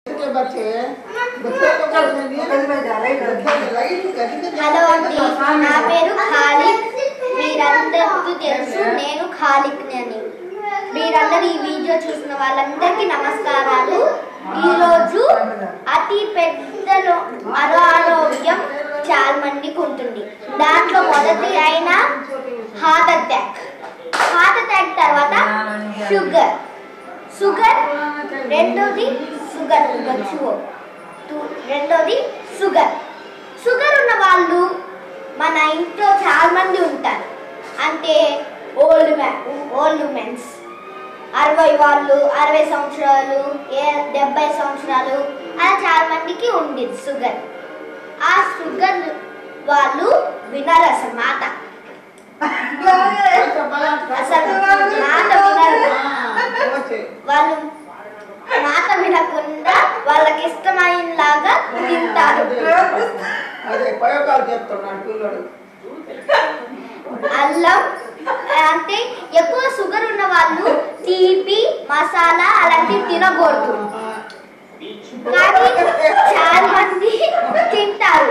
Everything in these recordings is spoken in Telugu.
के बच्चे बच्चे को హలో అండి నా పేరు ఖాలిక్ మీరందరికీ తెలుసు నేను ఖాలిక్ని అని మీరందరూ ఈ వీడియో చూసిన వాళ్ళందరికీ నమస్కారాలు ఈరోజు అతి పెద్ద లో- అనారోగ్యం చాలా మందికి ఉంటుంది దాంట్లో మొదటి అయిన హార్ట్ అటాక్ హార్ట్ అటాక్ తర్వాత షుగర్ షుగర్ రెండోది షుగర్ గచ్చువో టు- రెండోది షుగర్ షుగర్ ఉన్న వాళ్ళు మన ఇంట్లో చాలా మంది ఉంటారు అంటే ఓల్డ్ మ్యాన్ ఓల్డ్ ఉమెన్స్ అరవై వాళ్ళు అరవై సంవత్సరాలు ఏ డెబ్బై సంవత్సరాలు అలా చాలా మందికి ఉంది షుగర్ ఆ షుగర్ వాళ్ళు వినరు అసలు మాట అసలు మాట వినరు వాళ్ళు మాట వినకుండా వాళ్ళకి ఇష్టమైనలాగా తింటారు అదే ప్రయోగాలు చెప్తున్నాడు పిల్లడు అల్లం అంటే ఎక్కువ షుగర్ ఉన్న వాళ్ళు తీపి మసాలా అలాంటివి తినకూడదు కానీ చాలా మంది తింటారు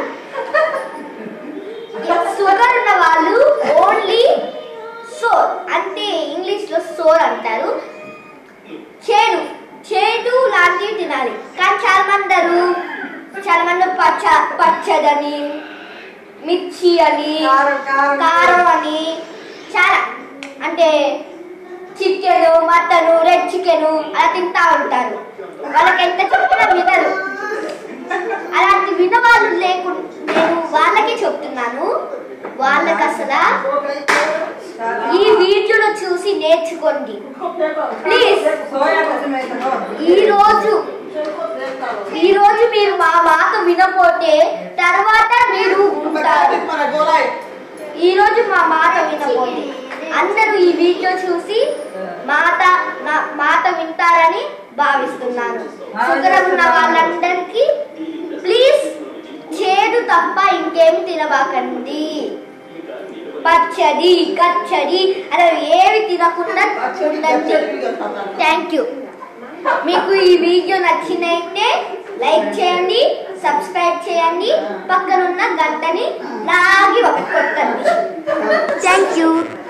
షుగర్ ఉన్న వాళ్ళు ఓన్లీ సోర్ అంటే ఇంగ్లీష్ లో సోర్ అంటారు చేదు చేదు లాంటివి తినాలి కానీ చాలా మంది అందరూ చాలా మంది పచ్చ పచ్చదని మిర్చి అని కారం అని చాలా అంటే చికెన్ మటన్ రెడ్ చికెన్ అలా తింటా ఉంటారు వాళ్ళకి ఎంత చెప్పినా వినరు అలాంటి వినవాళ్ళు లేకుండా నేను వాళ్ళకి చెప్తున్నాను వాళ్ళకి అసలు ఈ వీడియోలో చూసి నేర్చుకోండి ప్లీజ్ ఈ రోజు ఈ రోజు మీరు మా మాట వినపోతే తర్వాత మీరు ఉంటారు మన గోలాయి ఈ రోజు మా మాట వినబోతుంది అందరూ ఈ వీడియో చూసి మాట నా మాట వింటారని భావిస్తున్నాను షుగర్ ఉన్న వాళ్ళందరికీ ప్లీజ్ చేదు తప్ప ఇంకేమి తినబాకండి పచ్చడి కచ్చడి అలా ఏవి తినకుండా ఉండండి థ్యాంక్ యూ మీకు ఈ వీడియో నచ్చినైతే లైక్ చేయండి సబ్స్క్రైబ్ చేయండి పక్కనున్న గంటని లాగి ఒక కొట్టండి థ్యాంక్ యూ